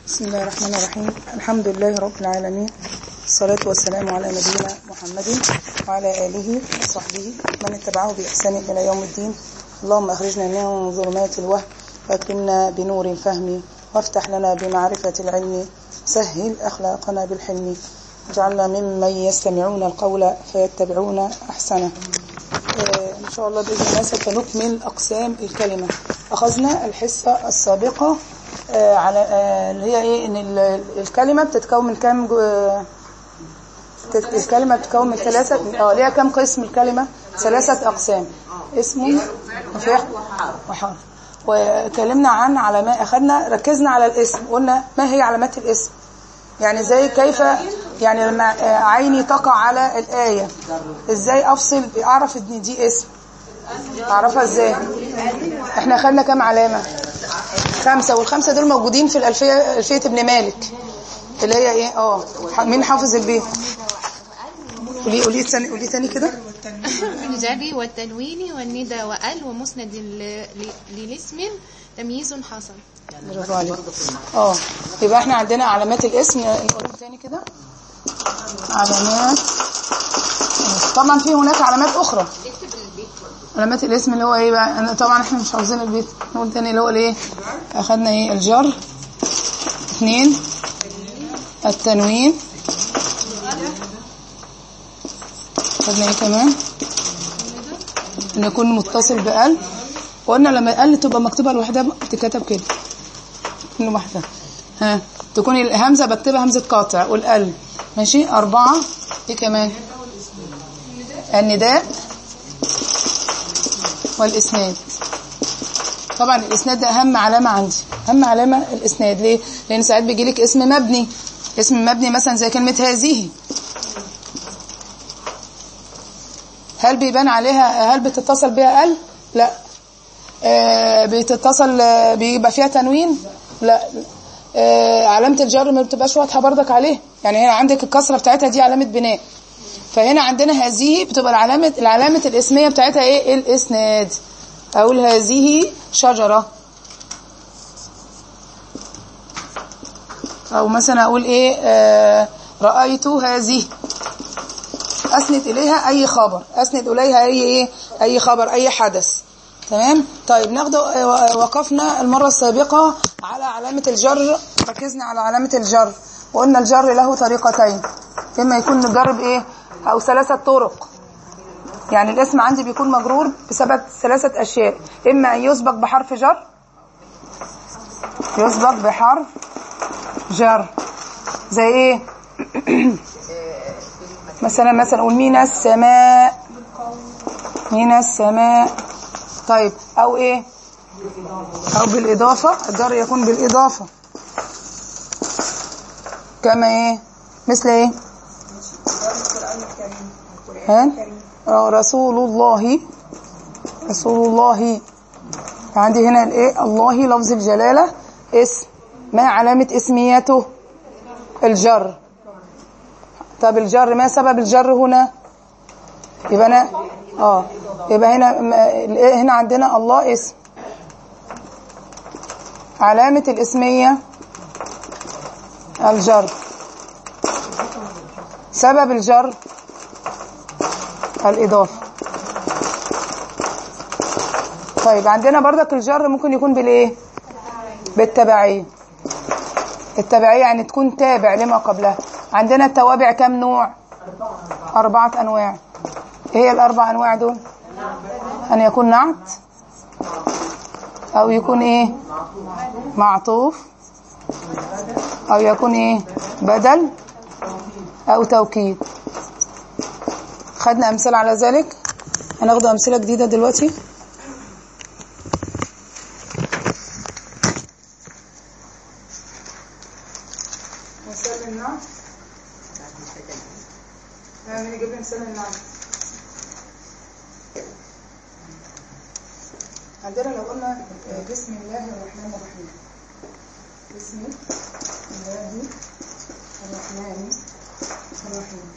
بسم الله الرحمن الرحيم الحمد لله رب العالمين الصلاة والسلام على نبينا محمد وعلى آله وصحبه من اتبعه بإحسان إلى يوم الدين اللهم أخرجنا من ظلمات الوهم وأكرمنا بنور الفهم وافتح لنا بمعرفة العلم سهل أخلاقنا بالحلم واجعلنا ممن يستمعون القول فيتبعون أحسنه آه، إن شاء الله بإذن الله سوف نكمل أقسام الكلمة أخذنا الحصة السابقة آه، على آه، اللي هي إيه إن ال- الكلمة بتتكون من كام جو- آه، بتت- الكلمة بتتكون من ثلاثة اه ليها كام قسم الكلمة ثلاثة أقسام اسم وفعل وحرف وكلمنا عن علامات أخذنا ركزنا على الاسم قلنا ما هي علامات الاسم يعني زي كيف يعني لما آه، عيني تقع على الآية ازاي افصل اعرف ان دي اسم اعرفها ازاي احنا خدنا كام علامة خمسة والخمسة دول موجودين في الألفية ألفية ابن مالك اللي هي ايه اه ح- مين حافظ البيت قولي قولي تاني قولي تاني كده الجر والتنوين والندى وال ومسند ل- ل- للاسم تمييز حصل برافو عليك اه يبقى احنا عندنا علامات الاسم نقولهم تاني كده علامات طبعا في هناك علامات اخرى علامات الاسم اللي هو ايه بقى أنا طبعا احنا مش عاوزين البيت نقول تاني اللي هو الايه اخدنا ايه الجر اثنين التنوين خدنا ايه كمان ان يكون متصل بال وقلنا لما ال تبقى مكتوبه لوحدها بتتكتب كده لوحدها ها تكون الهمزه بكتبها همزه قاطع والال ماشي اربعه ايه كمان النداء والاسناد طبعا الاسناد ده اهم علامه عندي اهم علامه الاسناد ليه لان ساعات بيجي لك اسم مبني اسم مبني مثلا زي كلمه هذه هل بيبان عليها هل بتتصل بها ال لا آه بتتصل آه، بيبقى فيها تنوين لا آه علامه الجر ما بتبقاش واضحه بردك عليه يعني هنا عندك الكسره بتاعتها دي علامه بناء فهنا عندنا هذه بتبقى العلامه العلامه الاسميه بتاعتها ايه الاسناد اقول هذه شجره او مثلا اقول ايه آه رايت هذه اسند اليها اي خبر اسند اليها اي ايه اي خبر اي حدث تمام طيب ناخد وقفنا المره السابقه على علامه الجر ركزنا على علامه الجر وقلنا الجر له طريقتين اما يكون الجر بايه او ثلاثه طرق يعني الاسم عندي بيكون مجرور بسبب ثلاثه اشياء اما ان يسبق بحرف جر يسبق بحرف جر زي ايه مثلا مثلا اقول من السماء من السماء طيب او ايه او بالاضافه الجر يكون بالاضافه كما ايه مثل ايه ها آه، رسول الله رسول الله عندي هنا الايه الله لفظ الجلاله اسم ما علامه اسميته الجر طب الجر ما سبب الجر هنا يبقى انا اه يبقى هنا م- هنا عندنا الله اسم علامة الاسمية الجر سبب الجر الإضافة طيب عندنا بردك الجر ممكن يكون بالايه بالتبعية التبعية يعني تكون تابع لما قبلها عندنا التوابع كم نوع أربعة أنواع إيه هي الأربع أنواع دول أن يكون نعت أو يكون إيه معطوف أو يكون إيه بدل أو توكيد خدنا أمثلة على ذلك هناخد أمثلة جديدة دلوقتي مثال النعت يعني نجيب مثال النعت عندنا لو قلنا بسم الله الرحمن الرحيم بسم الله الرحمن الرحيم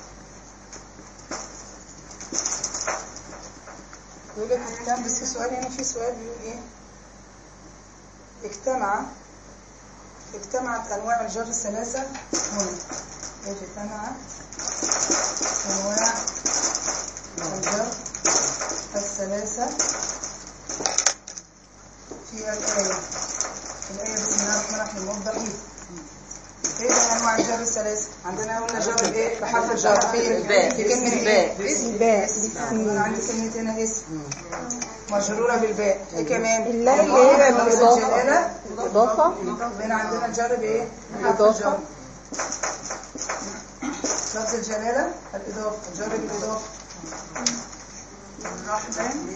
يقول لك اجتمع بس في سؤال هنا في سؤال بيقول ايه اجتمع اجتمعت أنواع الجر الثلاثة هنا اجتمعت أنواع الجر الثلاثة في الآية الآية بسم الله الرحمن الرحيم موضحين ايه ده انواع الجر الثلاثة عندنا قلنا جر بايه بحرف الجر في الباء. في كلمة الباء. ايه الباء. اسم عندي كلمة هنا اسم مجرورة بالباء ايه كمان اللا اللي هي لفظ الإضافة. الجلالة الإضافة هنا عندنا الجر بايه بحرف الإضافة. الجر لفظ الجلالة الإضافة الجر بالإضافة الرحمن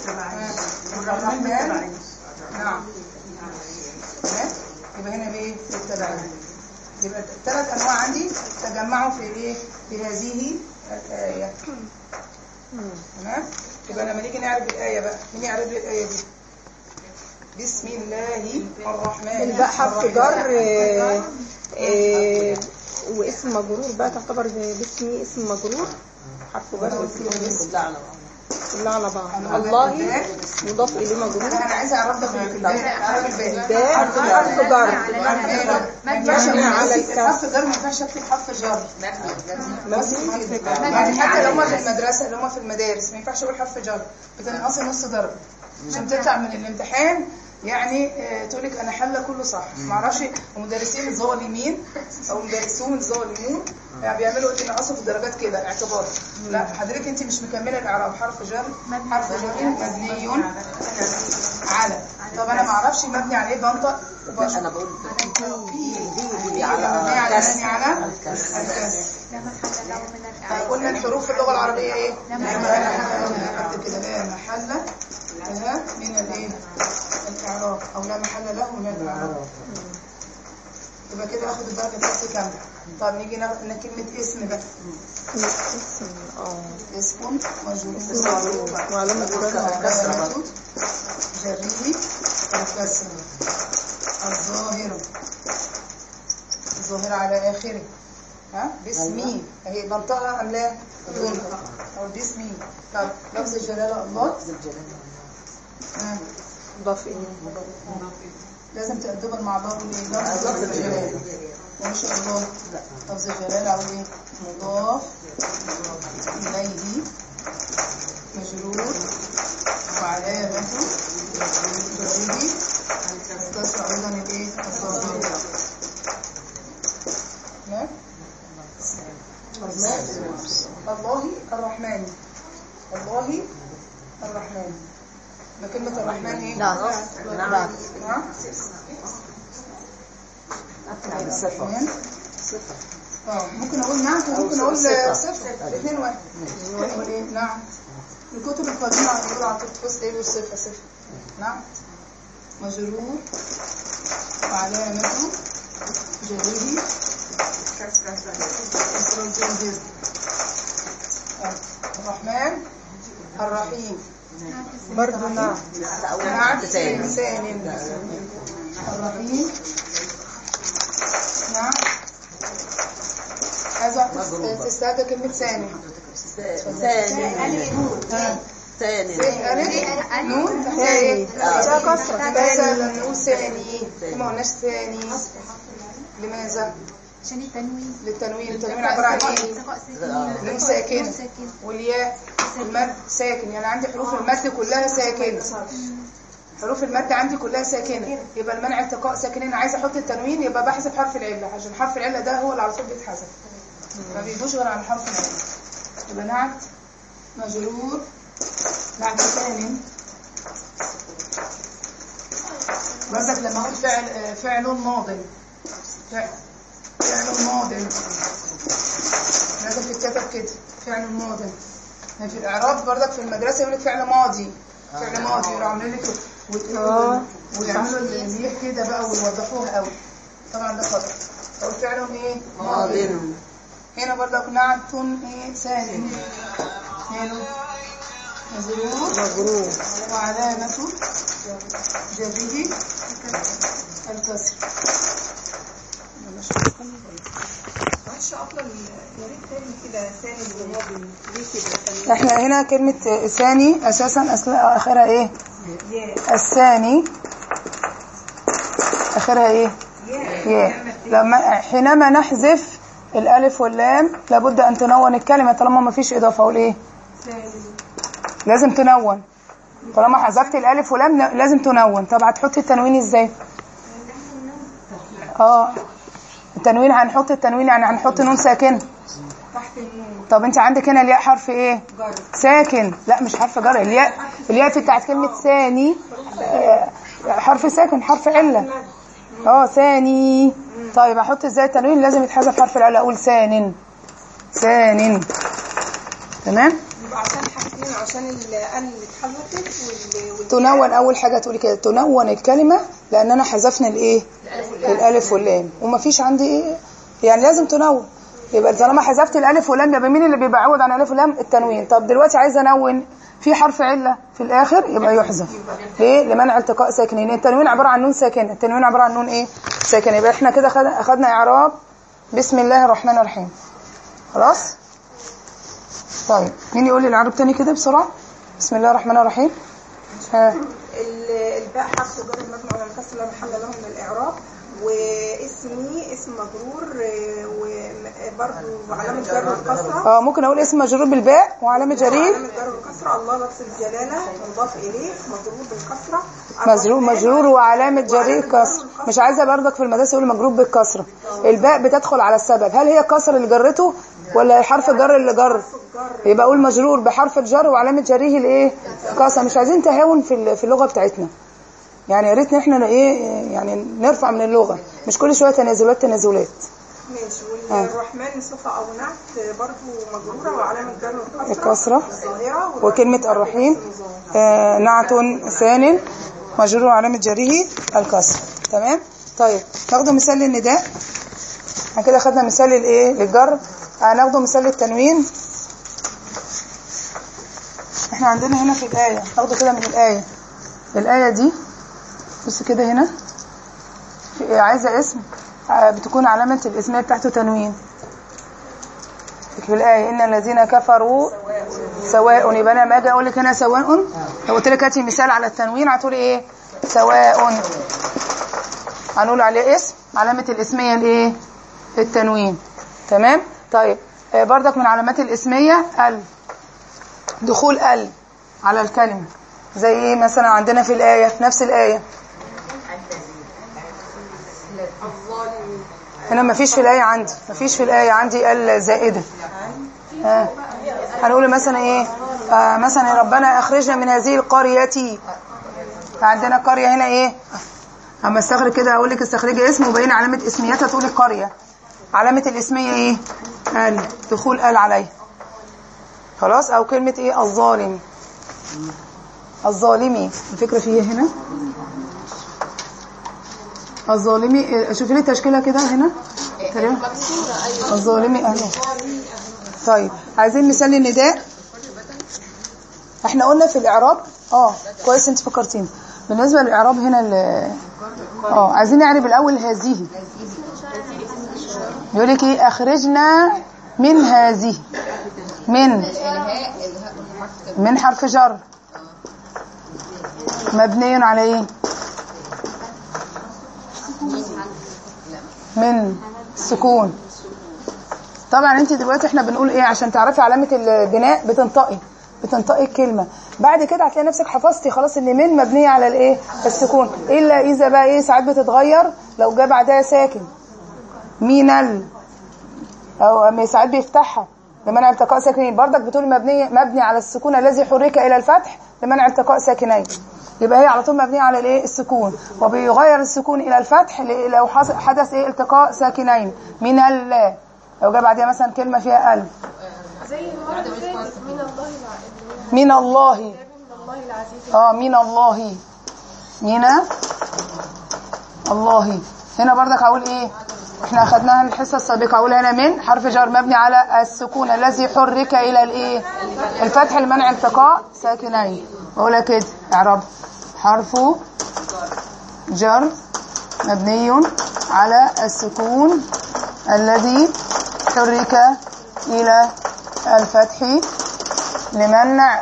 الرحمن نعم تمام يبقى هنا بايه بالتبعين يبقى الثلاث انواع عندي تجمعوا في ايه في هذه الايه تمام يبقى لما نيجي نعرف الايه بقى مين يعرف لي الايه دي بسم الله الرحمن الباء حرف الرحيم. جر آه، آه، واسم مجرور بقى تعتبر باسمي اسم مجرور حرف جر واسم مجرور لا لا كلها على بعض أنا الله الباء. مضاف اليه مجرور انا عايزه اعرف ده في الباء اعرف الباء الباء حرف جر ما ينفعش مبني على على الكسر. حرف جر ما ينفعش اكتب حرف جر مبني يعني حتى لو هم في المدرسه اللي هم في المدارس ما ينفعش اقول حرف جر بتنقصي نص درجه عشان تطلع من الامتحان يعني آه، تقول لك انا حله كله صح ما اعرفش المدرسين الظالمين او مدرسون الظالمون يعني بيعملوا ايه ينقصوا في الدرجات كده اعتبار لا حضرتك انت مش مكمله الاعراب حرف جر حرف جر مبني على طب انا ما اعرفش مبني على ايه بنطق وبشرح انا بقول مبني دي على على مبني على الكسر. الكسر لا محل له من الإعراب قلنا الحروف في اللغة العربية ايه؟ لا محل لها قد كده لا محل لها من الايه؟ الإعراب أو لا محل له من الإعراب يبقى كده اخد الدرجة بتاعتي كاملة طب نيجي ناخد كلمة اسم بقى اسم اه اسم مجرور وعلامة جرها كسرة جريه الكسرة الظاهرة الظاهرة على آخره ها باسمي اهي بنطقها أم لا تنطق أو باسمي طب لفظ الجلالة الله ها مضاف اليه لازم تأدبا مع بعض لفظ الجلالة ومش الله لفظ الجلالة أو ايه مضاف إليه مجرور وعلامته جريه الكسر أيضا الايه الظاهرة تمام الله الرحمن الله الرحمن ما كلمة الرحمن ايه؟ نعم نعم نعم صفة الرحمن اه ممكن اقول نعم وممكن اقول صفة. صفر الاثنين واحد ممكن اقول ايه نعم الكتب القديمة هتقول على طول تبص ايه والصفة صفر نعم مجرور وعلامته جريه كسر الجنزير آه. الرحمن الرحيم برضه نعم نعم تاني. إنسان الرحيم نعم عايزة تستهدى كلمة ثاني ثاني ها ثاني ألف نون تحتها ثاني إيه؟ ده كسرة مثلا نقول ثاني ما قلناش ثاني لماذا؟ عشان التنوين للتنوين التنوين عبارة عن ايه؟ التقاء ساكنين نون ساكنة ساكن والياء المد ساكن يعني عندي حروف المد كلها ساكنة حروف المد عندي كلها ساكنة يبقى المنع التقاء ساكنين عايزة احط التنوين يبقى بحذف حرف العلة عشان حرف العلة ده هو اللي على طول بيتحذف ما بيجوش غير عن حرف العلة يبقى نعت مجرور نعت ثاني برضك لما اقول فعل آه، فعل ماض فعل فعل ماض لازم تتكتب كده فعل ماض يعني في الاعراب برضك في المدرسه يقول لك فعل ماضي فعل ماضي يقولوا عاملين لك آه. ويعملوا المليح كده بقى ويوضحوها قوي طبعا ده خطا اقول فعل ايه ماضي ماضي هنا برضك نعت ايه ثاني ماله مجرور مجرور وعلامة جره الكسر احنا هنا كلمة ثاني اساسا اصلا اخرها ايه الثاني اخرها ايه ياء لما حينما نحذف الالف واللام لابد ان تنون الكلمه طالما ما فيش اضافه اقول ايه لازم تنون طالما حذفت الالف واللام ن- لازم تنون طب هتحطي التنوين ازاي اه التنوين هنحط التنوين يعني هنحط نون ساكن طب انت عندك هنا الياء حرف ايه ساكن لا مش حرف جر الياء الياء في بتاعت كلمه ثاني آه، حرف ساكن حرف عله اه ثاني طيب احط ازاي التنوين لازم يتحذف حرف العله اقول ثان ثان تمام يبقى عشان حاجتين عشان ال اللي اتحذفت وال وال- تنون اول حاجه تقولي كده تنون الكلمه لاننا حذفنا الايه الالف واللام ومفيش عندي ايه يعني لازم تنون يبقى طالما حذفت الالف واللام يبقى مين اللي بيبقى عوض عن الالف واللام التنوين طب دلوقتي عايزه انون في حرف عله في الاخر يبقى يحذف ليه لمنع التقاء ساكنين التنوين عباره عن نون ساكنه التنوين عباره عن نون ايه ساكنه يبقى احنا كده خد- اخدنا اعراب بسم الله الرحمن الرحيم خلاص طيب مين يقول لي العرب تاني كده بسرعه بسم الله الرحمن الرحيم ها ال- الباء حرف جر مبني على الكسر لا محل له من الاعراب واسمي اسم مجرور وبرضه علامه جر الكسره اه ممكن اقول اسم مجرور بالباء وعلامه جرير علامه جر الكسره الله لفظ الجلاله مضاف اليه مجرور بالكسره مجرور مجرور وعلامه جرير كسر مش عايزه برضك في المدرسه يقول مجرور بالكسره الباء بتدخل على السبب هل هي الكسر اللي جرته ولا حرف الجر اللي جر يبقى اقول مجرور بحرف الجر وعلامه جريه الايه كسر مش عايزين تهاون في ال- في اللغه بتاعتنا يعني يا ريت ان احنا ايه يعني نرفع من اللغه مش كل شويه تنازلات تنازلات ماشي والرحمن صفه او نعت برضه مجروره وعلامه جر الكسره الكسرة. الظاهره وكلمة الرحيم آه نعت ثان مجرور علامة جره الكسر تمام طيب ناخده مثال للنداء احنا كده خدنا مثال للايه للجر هناخده مثال للتنوين احنا عندنا هنا في الآية ناخده كده من الآية الآية دي بص كده هنا في- عايزة اسم آه، بتكون علامة الاسمية بتاعته تنوين في الآية إن الذين كفروا سواء يبقى انا لما اجي اقول لك هنا سواء لو قلت لك هاتي مثال على التنوين هتقولي ايه سواء هنقول عليه اسم علامه الاسميه الايه التنوين تمام طيب آه، بردك من علامات الاسميه ال دخول ال على الكلمه زي ايه مثلا عندنا في الايه في نفس الايه هنا مفيش في الايه عندي مفيش في الايه عندي ال زائده ها هنقول مثلا ايه آه مثلا يا ربنا اخرجنا من هذه القريه عندنا قريه هنا ايه اما استخرج كده اقول لك استخرجي اسم وبين علامه اسميتها تقولي قريه علامه الاسميه ايه ال دخول ال عليها خلاص او كلمه ايه الظالم الظالمي الفكره فيه هنا الظالمي إيه، شوفي لي التشكيله كده هنا تمام الظالمي اهي طيب عايزين مثال للنداء احنا قلنا في الاعراب اه كويس انت فكرتيني بالنسبه للاعراب هنا ال- اه عايزين نعرف الاول هذه يقول لك ايه اخرجنا من هذه من من حرف جر مبني على ايه من سكون طبعا انت دلوقتي احنا بنقول ايه عشان تعرفي علامه البناء بتنطقي بتنطقي الكلمه بعد كده هتلاقي نفسك حفظتي خلاص ان من مبنيه على الايه السكون الا اذا بقى ايه ساعات بتتغير لو جه بعدها ساكن مين ال او أما ساعات بيفتحها لمنع التقاء ساكنين برضك بتقولي مبنيه مبني على السكون الذي حرك الى الفتح لمنع التقاء ساكنين يبقى هي على طول مبنيه على الايه السكون وبيغير السكون الى الفتح ل- لو حص- حدث ايه التقاء ساكنين من ال لو جه بعدها مثلا كلمه فيها ال من الله اه من الله من الله هنا برضك هقول ايه احنا اخدناها الحصه السابقه هقول هنا من حرف جر مبني على السكون الذي حرك الى الايه الفتح لمنع التقاء ساكنين اقولها كده اعراب حرف جر مبني على السكون الذي حرك الى الفتح لمنع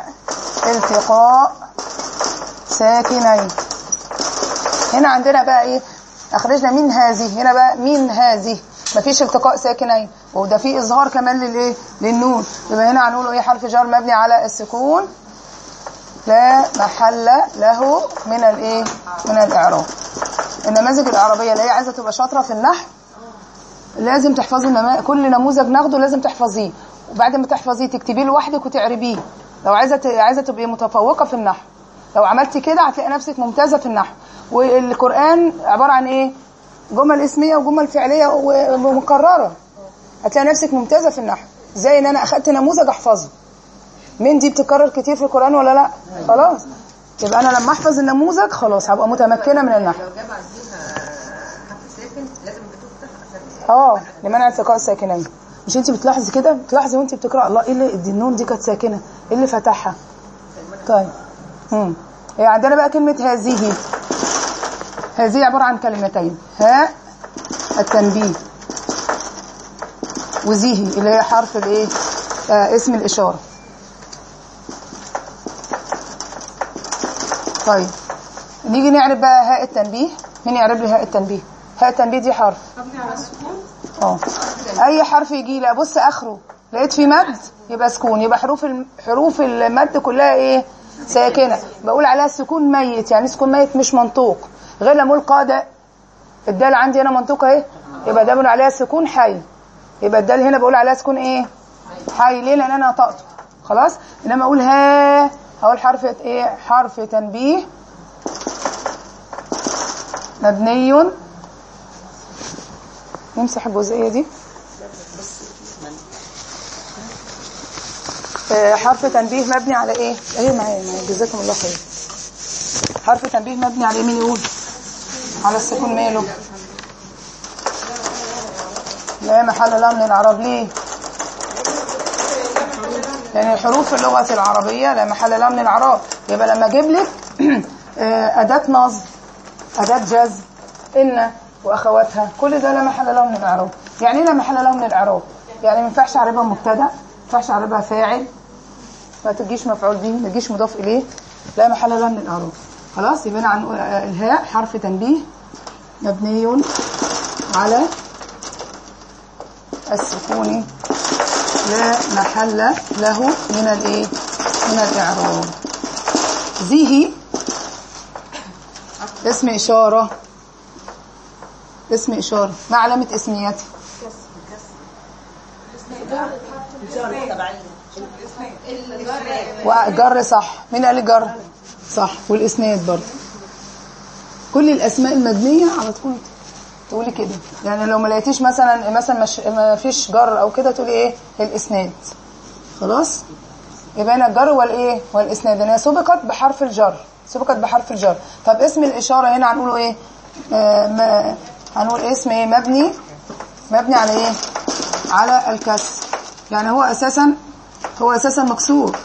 التقاء ساكنين هنا عندنا بقى ايه اخرجنا من هذه هنا بقى من هذه مفيش التقاء ساكنين وده في اظهار كمان للايه للنون يبقى هنا هنقول ايه حرف جر مبني على السكون لا محل له من الايه من الاعراب النماذج الاعرابيه اللي هي عايزه تبقى شاطره في النحو لازم تحفظي النما... كل نموذج ناخده لازم تحفظيه وبعد ما تحفظيه تكتبيه لوحدك وتعربيه لو عايزه ت... عايزه تبقي متفوقه في النحو لو عملتي كده هتلاقي نفسك ممتازه في النحو والقران عباره عن ايه جمل اسميه وجمل فعليه و- ومكرره هتلاقي نفسك ممتازه في النحو زي ان انا اخدت نموذج احفظه من دي بتكرر كتير في القران ولا لا خلاص يبقى انا لما احفظ النموذج خلاص هبقى متمكنه من النحو لو جمع فيها حرف ساكن لازم بتفتح عشان اه لمنع التقاء الساكنين مش انت بتلاحظي كده بتلاحظي وانت بتقرا الله ايه اللي دي النون دي كانت ساكنه ايه اللي فتحها طيب امم يعني عندنا بقى كلمه هذه هذه عباره عن كلمتين هاء التنبيه وزيه اللي هي حرف الايه آه اسم الاشاره طيب نيجي نعرف بقى هاء التنبيه مين يعرف لي هاء التنبيه هاء التنبيه دي حرف اه اي حرف يجي لي ابص اخره لقيت فيه مد يبقى سكون يبقى حروف الم- حروف المد كلها ايه ساكنه بقول عليها سكون ميت يعني سكون ميت مش منطوق غير لما اقول قاد الدال عندي هنا منطوق اهي يبقى ده بنقول عليها سكون حي يبقى الدال هنا بقول عليها سكون ايه حي ليه لان انا نطقته خلاص انما اقول ها اقول حرف ايه حرف تنبيه مبني نمسح الجزئية دي آه، حرف تنبيه مبني على ايه ايه معايا معايا جزاكم الله خير حرف تنبيه مبني على ايه مين يقول على السكون ماله لا محل له من العرب ليه لان الحروف في اللغة العربية لا محل لها من العرب يبقى لما اجيب لك آه، أداة نصب أداة جزم إن وأخواتها كل ده لا محل له من الإعراب يعني إيه لا محل له من الإعراب يعني ما ينفعش أعربها مبتدأ ما ينفعش أعربها فاعل ما تجيش مفعول به ما تجيش مضاف إليه لا محل له من الإعراب خلاص يبقى أنا عن الهاء حرف تنبيه مبني على السكون لا محل له من الايه من الاعراب ذيه اسم اشاره اسم اشاره ما علامه اسميته وجر صح مين قال لي جر صح والاسناد برضه كل الاسماء المبنيه على طول تقولي كده يعني لو ما لقيتيش مثلا مثلا مش ما فيش جر او كده تقولي ايه الاسناد خلاص يبقى هنا الجر والايه والاسناد ان هي سبقت بحرف الجر سبقت بحرف الجر طب اسم الاشاره هنا هنقوله ايه آه ما هنقول اسم ايه مبني مبني على ايه على الكسر يعني هو اساسا هو اساسا مكسور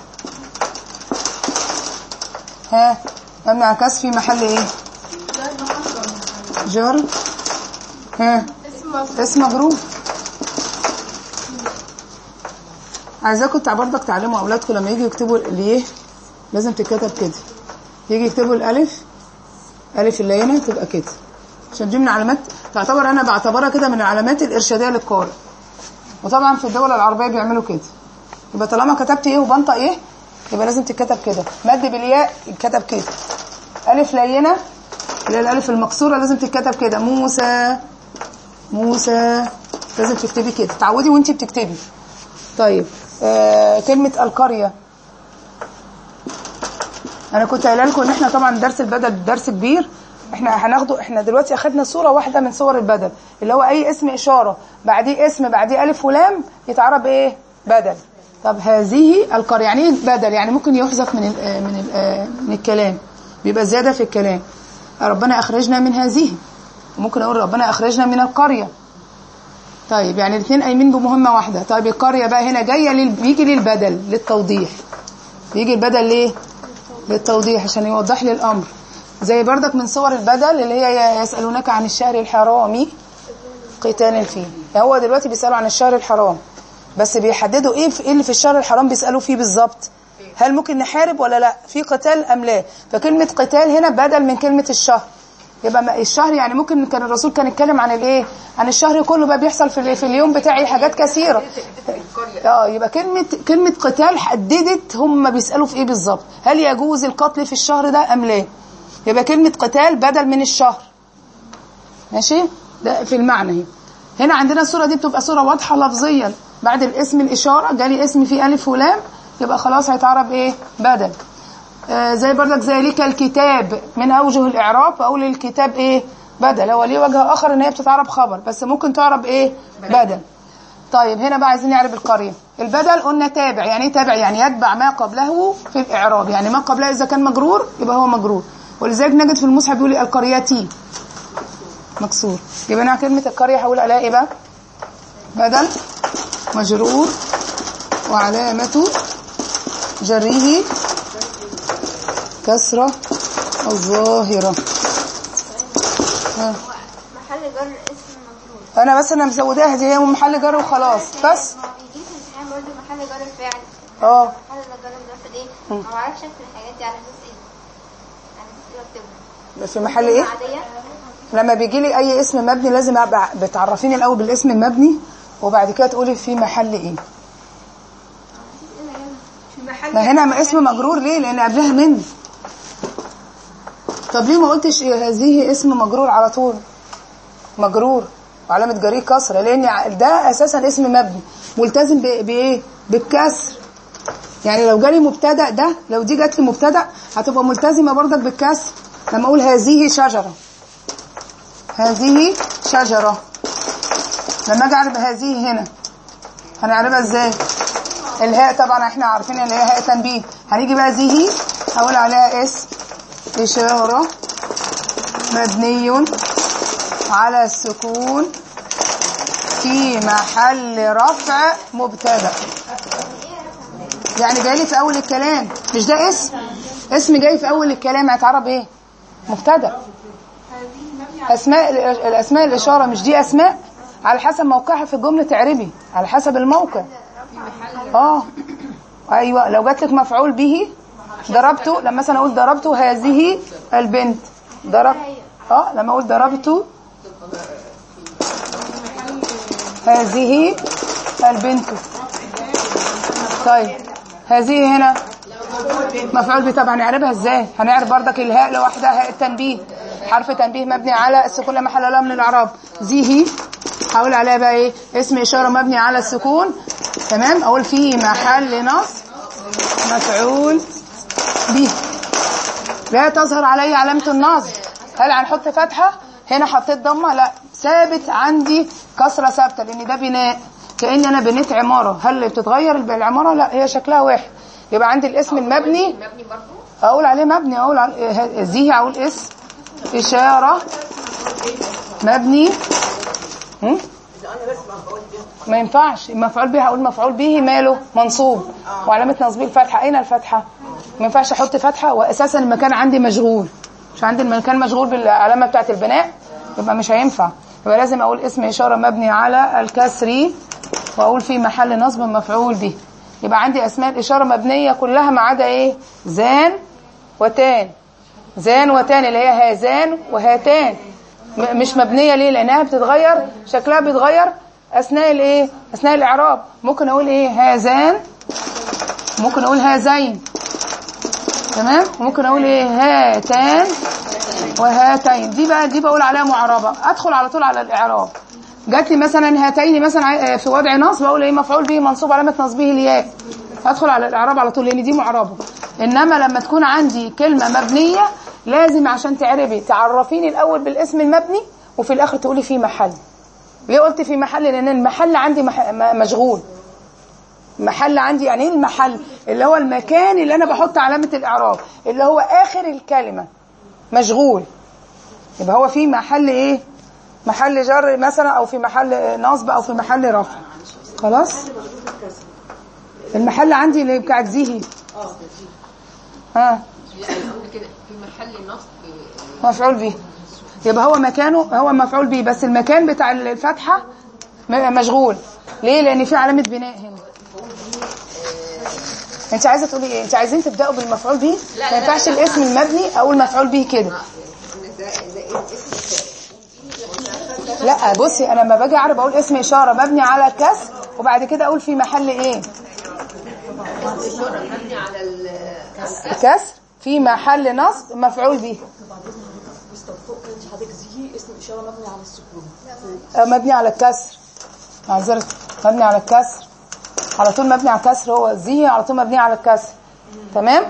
ها مبني على الكسر في محل ايه جر ها اسم مجرور عايزاكم تع- برضك تعلموا اولادكم لما يجوا يكتبوا اليه لازم تتكتب كده يجي يكتبوا الالف الف اللينه تبقى كده عشان دي من علامات تعتبر انا بعتبرها كده من العلامات الارشاديه للقارئ وطبعا في الدول العربيه بيعملوا كده يبقى طالما كتبت ايه وبنطق ايه يبقى لازم تتكتب كده مد بالياء يتكتب كده الف لينه اللي هي الالف المكسوره لازم تتكتب كده موسى موسى لازم تكتبي كده تعودي وانت بتكتبي طيب آه كلمه القريه انا كنت قايله لكم ان احنا طبعا درس البدل درس كبير احنا هناخده احنا دلوقتي اخدنا صوره واحده من صور البدل اللي هو اي اسم اشاره بعديه اسم بعديه الف ولام يتعرب ايه بدل طب هذه القريه يعني ايه بدل يعني ممكن يحذف من ال من ال من الكلام بيبقى زياده في الكلام ربنا اخرجنا من هذه وممكن اقول ربنا اخرجنا من القريه طيب يعني الاثنين قايمين بمهمه واحده طيب القريه بقى هنا جايه لل... بيجي للبدل للتوضيح بيجي البدل ليه للتوضيح عشان يوضح لي الامر زي بردك من صور البدل اللي هي يسالونك عن الشهر الحرام قتال فيه يعني هو دلوقتي بيسالوا عن الشهر الحرام بس بيحددوا ايه في ايه اللي في الشهر الحرام بيسالوا فيه بالظبط هل ممكن نحارب ولا لا في قتال ام لا فكلمه قتال هنا بدل من كلمه الشهر يبقى ما- الشهر يعني ممكن كان الرسول كان يتكلم عن الايه عن الشهر كله بقى بيحصل في ال- في اليوم بتاعي حاجات كثيره اه يبقى كلمه كلمه قتال حددت هم بيسالوا في ايه بالظبط هل يجوز القتل في الشهر ده ام لا يبقى كلمه قتال بدل من الشهر ماشي ده في المعنى هنا هنا عندنا الصوره دي بتبقى صوره واضحه لفظيا بعد الاسم الاشاره جالي اسم فيه الف ولام يبقى خلاص هيتعرب ايه بدل آه زي بردك ذلك الكتاب من اوجه الاعراب اقول الكتاب ايه بدل هو ليه وجه اخر ان هي بتتعرب خبر بس ممكن تعرب ايه بدل طيب هنا بقى عايزين نعرف القرية البدل قلنا تابع يعني ايه تابع يعني يتبع ما قبله في الاعراب يعني ما قبله اذا كان مجرور يبقى هو مجرور ولذلك نجد في المصحف بيقول القريتي مكسور يبقى انا كلمه القريه هقول عليها ايه بقى بدل مجرور وعلامه جره كسره الظاهره ها. محل جر اسم مجرور انا بس انا مسوداها دي هي محل جر وخلاص بس ما بيجي في الامتحان برضه محل جر الفعل اه محل جر مضاف ايه ما بعرفش اكتب الحاجات دي على اساس ايه على اساس ايه بكتبها في محل ايه عاديه لما بيجي لي اي اسم مبني لازم ابقى بتعرفيني الاول بالاسم المبني وبعد كده تقولي في محل ايه ما هنا ما اسم مجرور ليه لان قبلها من طب ليه ما قلتش إيه هذه اسم مجرور على طول مجرور وعلامه جريه كسره لان ع- ده اساسا اسم مبني ملتزم ب- بايه بالكسر يعني لو جالي مبتدا ده لو دي جت لي مبتدا هتبقى ملتزمه برضك بالكسر لما اقول هذه شجره هذه شجرة لما اجي اعرف هذه هنا هنعرفها ازاي الهاء طبعا احنا عارفين اللي هي هاء تنبيه هنيجي بقى ذه هقول عليها اسم إشارة مبني على السكون في محل رفع مبتدا يعني جاي لي في اول الكلام مش ده اسم اسم جاي في اول الكلام هيتعرب ايه مبتدا اسماء الاسماء الاشاره مش دي اسماء على حسب موقعها في الجمله تعربي على حسب الموقع اه ايوه لو جات لك مفعول به ضربته لما مثلا اقول ضربت هذه البنت ضرب اه لما اقول ضربت هذه البنت طيب هذه هنا مفعول به طبعا هنعربها ازاي هنعرف بردك الهاء لوحدها هاء التنبيه حرف تنبيه مبني على السكون لا محل له من الاعراب ذه هقول عليها بقى ايه اسم اشاره مبني على السكون تمام اقول في محل نصب مفعول به لا تظهر علي علامه النصب هل هنحط فتحه هنا حطيت ضمه لا ثابت عندي كسره ثابته لان ده بناء كاني انا بنيت عماره هل بتتغير العماره لا هي شكلها واحد يبقى عندي الاسم المبني مبني برضه اقول عليه مبني اقول على ذي اقول اسم اشاره مبني هم؟ ما ينفعش مفعول به هقول مفعول به ماله منصوب وعلامه نصبه الفتحه اين الفتحه ما ينفعش احط فتحه واساسا المكان عندي مشغول مش عندي المكان مشغول بالعلامه بتاعه البناء يبقى مش هينفع يبقى لازم اقول اسم اشاره مبني على الكسر واقول في محل نصب مفعول به يبقى عندي اسماء الاشاره مبنيه كلها ما عدا ايه زان وتان زان وتان اللي هي هذان وهاتان م- مش مبنيه ليه لانها بتتغير شكلها بيتغير اثناء الايه اثناء الاعراب ممكن اقول ايه هذان ممكن اقول هذين تمام ممكن اقول ايه هاتان وهاتين دي بقى دي بقول عليها معربه ادخل على طول على الاعراب جات لي مثلا هاتين مثلا ع- في وضع نصب اقول ايه مفعول به منصوب علامه نصبه الياء ادخل على الاعراب على طول لان دي معربه انما لما تكون عندي كلمه مبنيه لازم عشان تعربي تعرفيني الاول بالاسم المبني وفي الاخر تقولي في محل ليه قلت في محل لان المحل عندي مح... م- مشغول محل عندي يعني ايه المحل اللي هو المكان اللي انا بحط علامه الاعراب اللي هو اخر الكلمه مشغول يبقى هو في محل ايه محل جر مثلا او في محل نصب او في محل رفع خلاص المحل عندي اللي بتاعت زيهي ها يعني اقول كده في محل نصب مفعول به يبقى هو مكانه هو مفعول به بس المكان بتاع الفتحه م- مشغول ليه لان في علامه بناء هنا انت عايزه تقولي ايه انت عايزين تبداوا بالمفعول به ما ينفعش الاسم المبني اقول مفعول به كده لا بصي انا لما باجي اعرف اقول اسم اشاره مبني على الكسر وبعد كده اقول في محل ايه الكسر في محل نصب مفعول به آه، مبني على الكسر معذرة مبني على الكسر على طول مبني على الكسر هو زي على طول مبني على الكسر تمام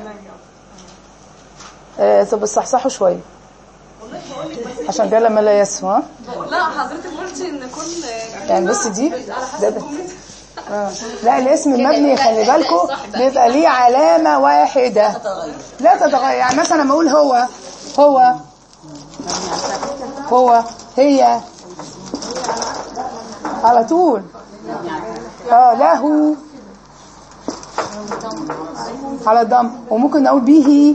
آه طب صحصحوا شويه عشان ده لما لا يسوى ها؟ لا حضرتك قلتي ان كل يعني بص دي ده ده آه. لا الاسم المبني خلي بالكم بيبقى ليه علامة واحدة لا تتغير يعني مثلا لما اقول هو هو هو هي على طول اه له على الضم وممكن اقول به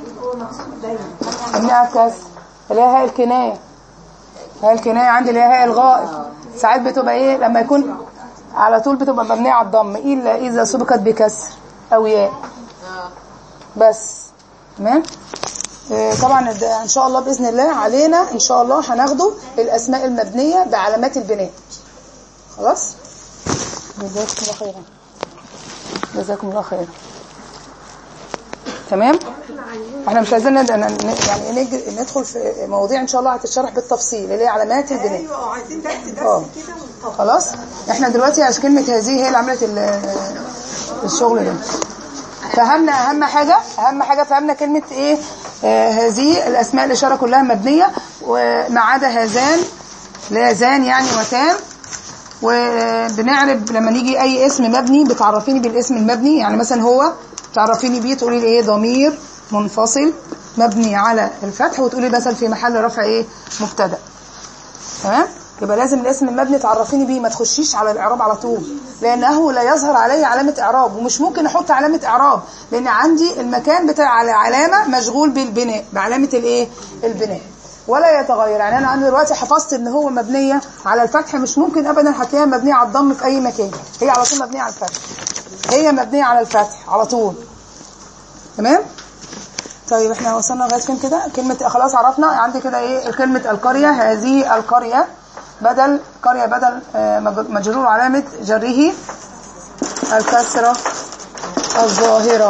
انعكس اللي هي هاء الكنايه هاء الكنايه عندي اللي هي هاء الغائب ساعات بتبقى ايه لما يكون على طول بتبقى مبنيه على الضم الا اذا سبقت بكسر او ياء بس تمام آه، طبعا الد- ان شاء الله باذن الله علينا ان شاء الله هناخده الاسماء المبنيه بعلامات البناء خلاص جزاكم الله خيرا جزاكم الله خيرا تمام احنا مش عايزين ند- ن- ن- يعني نج- ندخل في مواضيع ان شاء الله هتتشرح بالتفصيل اللي هي علامات البناء ايوه عايزين درس درس اه كده ونطبق. خلاص احنا دلوقتي عشان كلمه هذه هي اللي عملت ال- الشغل ده فهمنا اهم حاجه اهم حاجه فهمنا كلمه ايه آه هذه الاسماء الاشاره كلها مبنيه وما عدا هذان لا زان يعني وتان وبنعرب لما نيجي اي اسم مبني بتعرفيني بالاسم المبني يعني مثلا هو تعرفيني بيه تقولي لي ايه ضمير منفصل مبني على الفتح وتقولي مثلا في محل رفع ايه مبتدا تمام يبقى لازم الاسم المبني تعرفيني بيه ما تخشيش على الاعراب على طول لانه لا يظهر عليه علامه اعراب ومش ممكن احط علامه اعراب لان عندي المكان بتاع على علامه مشغول بالبناء بعلامه الايه البناء ولا يتغير يعني انا عندي دلوقتي حفظت ان هو مبنيه على الفتح مش ممكن ابدا هتلاقيها مبنيه على الضم في اي مكان هي على طول مبنيه على الفتح هي مبنيه على الفتح على طول تمام طيب احنا وصلنا لغايه فين كده كلمه خلاص عرفنا عندي كده ايه كلمه القريه هذه القريه بدل قريه بدل آه، مج- مجرور علامه جره الكسره الظاهره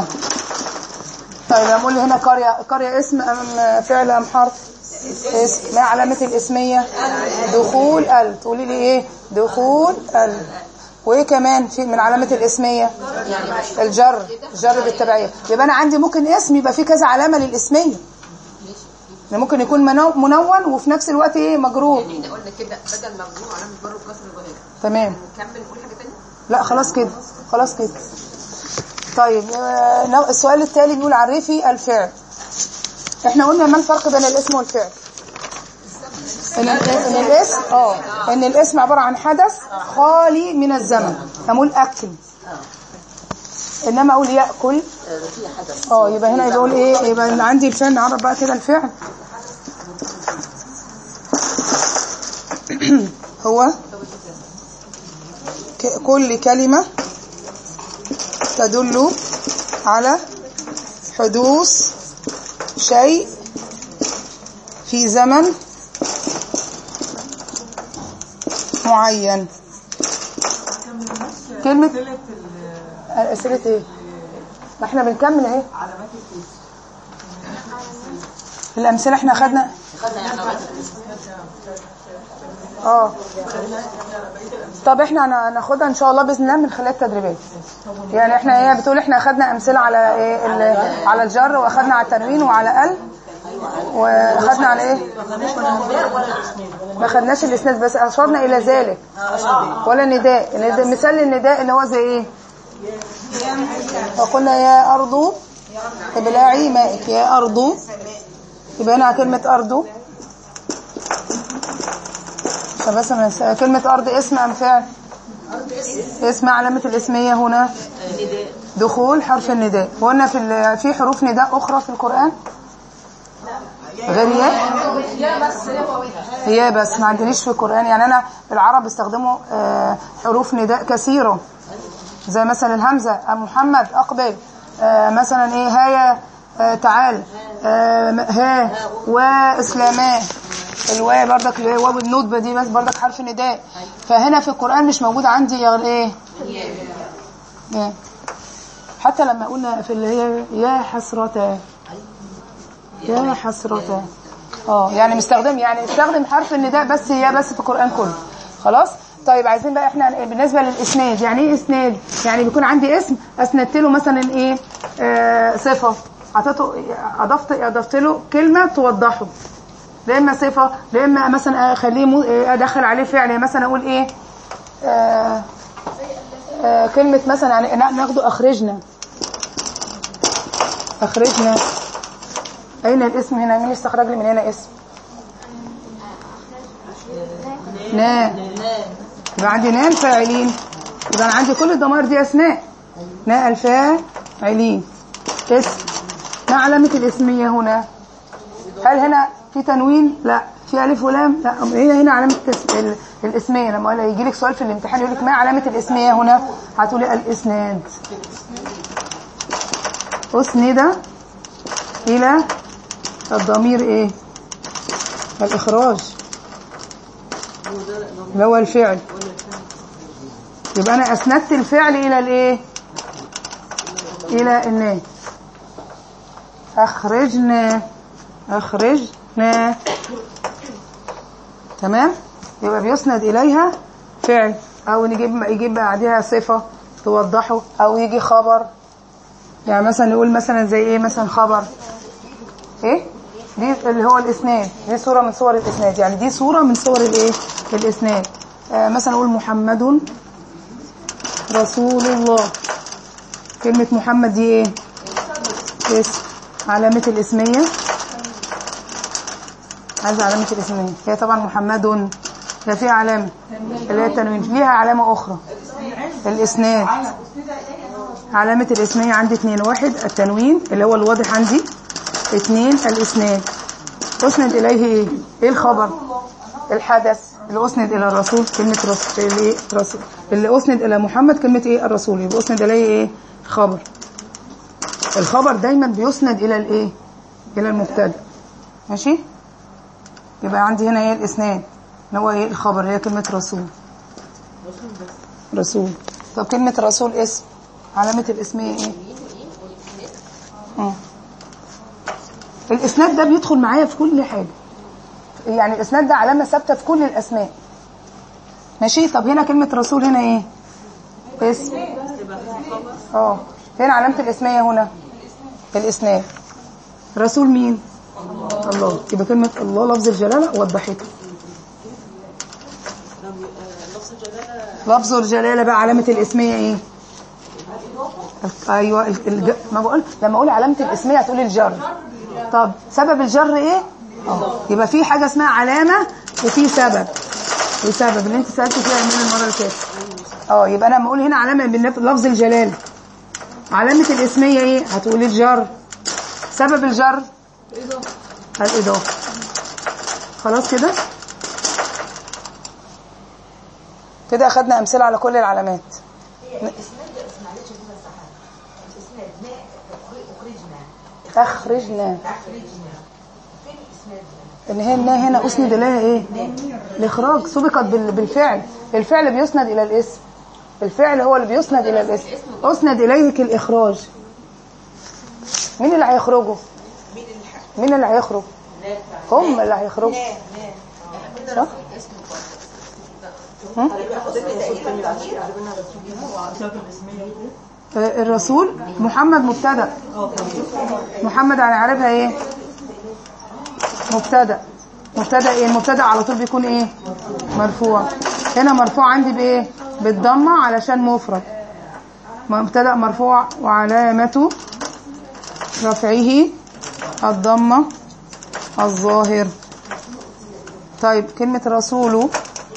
طيب اقول لي هنا قريه قريه اسم ام فعل ام حرف اسم ما علامه الاسميه دخول ال تقولي لي ايه دخول ال وايه كمان في من علامه الاسميه الجر الجر بالتبعيه يبقى انا عندي ممكن اسم يبقى فيه كذا علامه للاسميه يعني ممكن يكون منو- منون وفي نفس الوقت ايه مجرور احنا قلنا كده بدل مجموع علامة بر وكسر ظاهرة تمام نكمل نقول حاجة تانية لا خلاص كده خلاص كده طيب آه، نوع- السؤال التالي بيقول عرفي الفعل احنا قلنا ما الفرق بين الاسم والفعل ان ال- ان الاسم اه ان الاسم عباره عن حدث خالي من الزمن اقول اكل انما اقول ياكل اه يبقى هنا يقول ايه يبقى اللي عندي الفعل نعرف بقى كده الفعل هو ك- كل كلمة تدل على حدوث شيء في زمن معين كلمة أسئلة ايه؟ ما احنا بنكمل اهي الأمثلة احنا خدنا اه طب احنا هن- هناخدها ان شاء الله باذن الله من خلال التدريبات يعني احنا هي بتقول احنا اخدنا امثله على ايه ال- على الجر واخدنا على التنوين وعلى ال واخدنا على ايه ما خدناش الاسناد بس اشرنا الى ذلك ولا نداء النداء- مثال النداء اللي هو زي ايه وقلنا يا ارض ابلعي مائك يا ارض يبقى هنا كلمه ارض فبس من كلمة أرض اسم أم فعل اسم علامة الاسمية هنا دخول حرف النداء وقلنا في ال- في حروف نداء أخرى في القرآن غير ياء هي بس ما عندنيش في القرآن يعني أنا العرب بيستخدموا آه، حروف نداء كثيرة زي مثلا الهمزة آه، محمد أقبل آه، مثلا إيه هايا آه، تعال آه، ها وإسلاما الواو بردك اللي هي واو الندبه دي بس بردك حرف نداء فهنا في القران مش موجود عندي غير ايه يا. حتى لما قلنا في اللي هي يا حسرة يا حسرة اه يعني مستخدم يعني استخدم حرف النداء بس يا بس في القرآن كله خلاص طيب عايزين بقى احنا بالنسبة للإسناد يعني ايه إسناد يعني بيكون عندي اسم أسندت له مثلا ايه آه صفة عطيته أضفت أضفت له كلمة توضحه لا إما صفة لا إما مثلا أخليه مو- أدخل عليه فعل يعني مثلا أقول ايه آه آه كلمة مثلا يعني نا- ناخده أخرجنا أخرجنا أين الاسم هنا مين استخرج لي من هنا اسم نا يبقى عندي نا الفاعلين يبقى أنا عندي كل الضمائر دي أسماء نا الفاعلين اسم ما علامة الاسمية هنا هل هنا في تنوين لا في ألف ولام لا أم هي هنا علامة التس- ال- الاسمية لما يجي يجي لك سؤال في الامتحان يقول لك ما علامة الاسمية هنا هتقولي الإسناد أسند إلى الضمير إيه الإخراج اللي هو الفعل يبقى أنا أسندت الفعل إلى الإيه إلى الناس أخرجنا أخرجنا تمام يبقى بيسند إليها فعل أو نجيب يجيب بعدها صفة توضحه أو يجي خبر يعني مثلا نقول مثلا زي إيه مثلا خبر إيه دي اللي هو الإسناد دي صورة من صور الإسناد يعني دي صورة من صور الإيه الإسناد آه مثلا نقول محمد رسول الله كلمة محمد دي إيه اسم علامة الاسمية عايزة علامة الاسمية هي طبعا محمد هي فيها علامة اللي هي التنوين ليها علامة أخرى الإسناد علامة الاسمية عندي اتنين واحد التنوين اللي هو الواضح عندي اتنين الإسناد أسند إليه إيه؟ إيه الخبر الحدث اللي أسند إلى الرسول كلمة رسول اللي, رسول اللي أسند إلى محمد كلمة إيه الرسول يبقى أسند إليه إيه خبر الخبر دايما بيسند الى الايه الى المبتدا ماشي يبقى عندي هنا ايه الاسناد اللي هو ايه الخبر اللي هي كلمه رسول رسول طب كلمه رسول اسم علامه الاسميه ايه مم. الاسناد ده بيدخل معايا في كل حاجه يعني الاسناد ده علامه ثابته في كل الاسماء ماشي طب هنا كلمه رسول هنا ايه اسم اه فين علامة الاسمية هنا الاسناد رسول مين الله يبقى كلمة الله لفظ الجلالة وضحته لفظ الجلالة بقى علامة الاسمية ايه ايوه ال- الج... ما بقول لما اقول علامة الاسمية هتقول الجر طب سبب الجر ايه اه يبقى في حاجة اسمها علامة وفي سبب وسبب اللي انت سألت فيها من المرة اللي فاتت اه يبقى انا لما اقول هنا علامة بالنف- لفظ الجلالة علامة الاسمية ايه هتقول الجر سبب الجر الإضافة خلاص كده كده أخدنا أمثلة على كل العلامات أخرجنا ان هي النا هنا اسند اليها ايه الاخراج سبقت بال- بالفعل الفعل بيسند الى الاسم الفعل هو اللي بيسند الى الاسم اسند اليك الاخراج مين اللي هيخرجوا مين اللي هيخرج هم اللي هيخرجوا صح هم؟ آه، الرسول محمد مبتدا محمد هنعرفها ايه مبتدا مبتدا ايه المبتدا على طول بيكون ايه مرفوع هنا مرفوع عندي بايه بالضمه علشان مفرد مبتدا مرفوع وعلامه رفعه الضمه الظاهر طيب كلمه رسول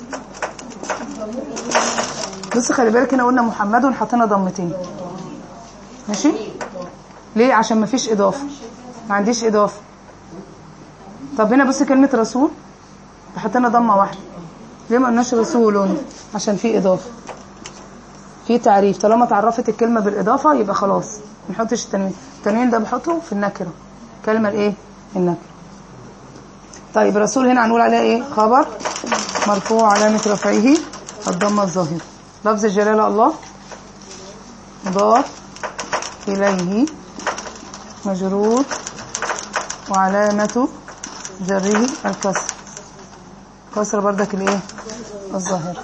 بص خلي بالك هنا قلنا محمد حطينا ضمتين ماشي ليه عشان ما فيش اضافه ما عنديش اضافه طب هنا بص كلمة رسول حطينا ضمة واحدة ليه ما قلناش رسول عشان في إضافة في تعريف طالما تعرفت الكلمة بالإضافة يبقى خلاص ما نحطش التنوين التنوين ده بحطه في النكرة كلمة الإيه النكرة طيب الرسول هنا هنقول عليها ايه خبر مرفوع علامة رفعه الضمة الظاهرة لفظ الجلالة الله مضاف إليه مجرور وعلامة جره الكسر كسر بردك الايه الظاهرة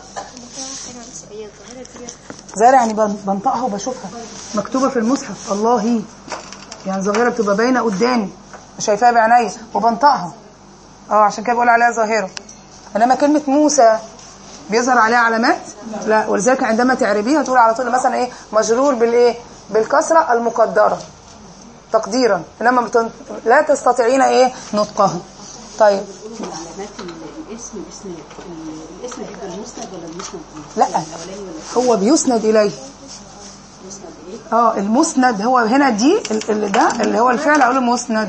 ظاهرة يعني بن- بنطقها وبشوفها مكتوبة في المصحف الله يعني ظاهرة بتبقى باينة قدامي شايفاها بعينيا وبنطقها اه عشان كده بقول عليها ظاهرة انما كلمة موسى بيظهر عليها علامات لا ولذلك عندما تعربيها تقول على طول مثلا ايه مجرور بالايه بالكسرة المقدرة تقديرا انما بتن... لا تستطيعين ايه نطقها طيب علامات الاسم الاسناد الاسم بيبقى المسند ولا المسند ايه؟ لا الاولاني ولا هو بيسند اليه المسند ايه؟ اه المسند هو هنا دي ال- اللي ده اللي هو الفعل اقول مسند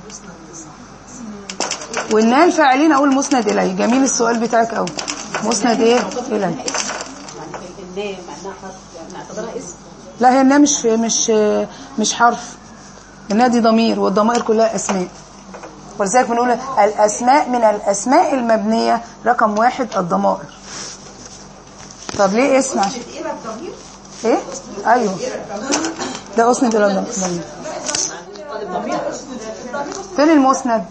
والنال فاعلين اقول مسند اليه جميل السؤال بتاعك قوي مسند ايه اليه يعني الناء مع انها حرف يعني نعتبرها اسم لا هي الناء مش مش مش حرف الناء دي ضمير والضمائر كلها اسماء ولذلك بنقول الاسماء من الاسماء المبنيه رقم واحد الضمائر طب ليه اسم عشان ايه ايوه ده اسند الى الضمير فين المسند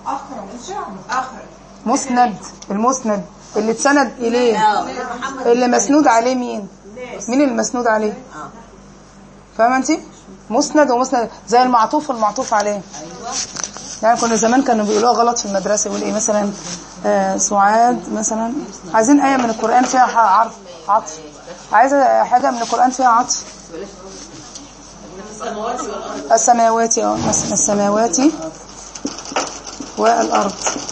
مسند المسند اللي اتسند اليه اللي مسنود عليه مين مين اللي مسنود عليه فاهمه انت مسند ومسند زي المعطوف والمعطوف عليه يعني كنا زمان كانوا بيقولوها غلط في المدرسه يقول ايه مثلا آه سعاد مثلا عايزين ايه من القران فيها ح- عرف عطف عايزه حاجه من القران فيها عطف السماوات اه مثلا السماوات والارض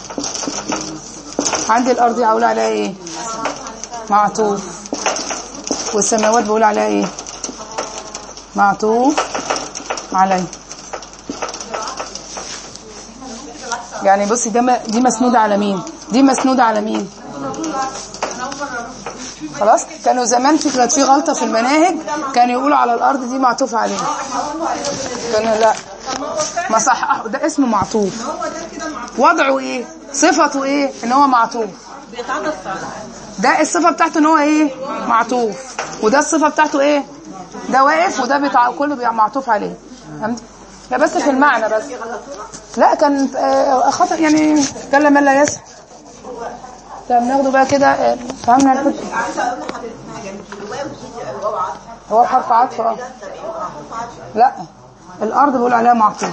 عندي الارض هقول عليها ايه معطوف والسماوات بقول عليها ايه معطوف عليه يعني بصي ده م- دي مسنودة على مين دي مسنودة على مين خلاص كانوا زمان في كانت في غلطة في المناهج كانوا يقولوا على الأرض دي معطوف عليه كانوا لا ما صح ده اسمه معطوف وضعه ايه صفته ايه ان هو معطوف ده الصفة بتاعته ان هو ايه معطوف وده الصفة بتاعته ايه ده واقف وده بتاع كله بيبقى معطوف عليه فهمت لا بس في المعنى بس لا كان آه، خطأ يعني كلام من لا يسمع طب ناخده بقى كده آه، فهمنا الحته هو حرف عطف اه لا الارض بيقول عليها معطوف